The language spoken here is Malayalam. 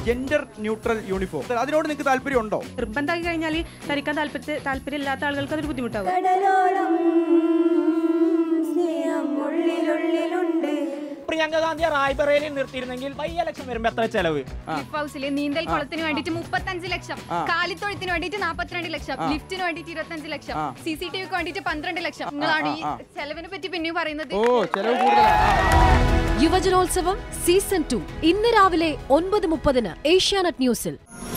ജെൻഡർ ന്യൂട്രൽ യൂണിഫോം അതിനോട് നിങ്ങൾക്ക് താല്പര്യം ഉണ്ടോ നിർബന്ധമാക്കി കഴിഞ്ഞാൽ ധരിക്കാൻ താല്പര്യ താല്പര്യമില്ലാത്ത ആളുകൾക്ക് അതൊരു ബുദ്ധിമുട്ടാവും കടലോളം സ്നേഹം ഉള്ളിലുള്ളിലുണ്ട് പ്രിയങ്ക ഗാന്ധിയെ റായ്ബറേലിൽ നിർത്തിയിരുന്നെങ്കിൽ ബൈ ഇലക്ഷൻ വരുമ്പോ എത്ര ചെലവ് ക്ലിഫ് ഹൗസില് നീന്തൽ കുളത്തിന് വേണ്ടിട്ട് മുപ്പത്തഞ്ച് ലക്ഷം കാലിത്തൊഴുത്തിന് വേണ്ടിട്ട് നാപ്പത്തിരണ്ട് ലക്ഷം ലിഫ്റ്റിന് വേണ്ടിട്ട് ഇരുപത്തഞ്ച് ലക്ഷം സി സി ടി വിക്ക് വേണ്ടിട്ട് പന്ത്രണ്ട് ലക്ഷം നിങ്ങളാണ് ഈ ചെലവിനെ പറ്റി പിന്നെയും പറയുന്നത് ഓ ചെലവ് കൂടുതലാണ് യുവജനോത്സവം സീസൺ ടു ഇന്ന് രാവിലെ ഒൻപത് മുപ്പതിന് ഏഷ്യാനെറ്റ് ന്യൂസിൽ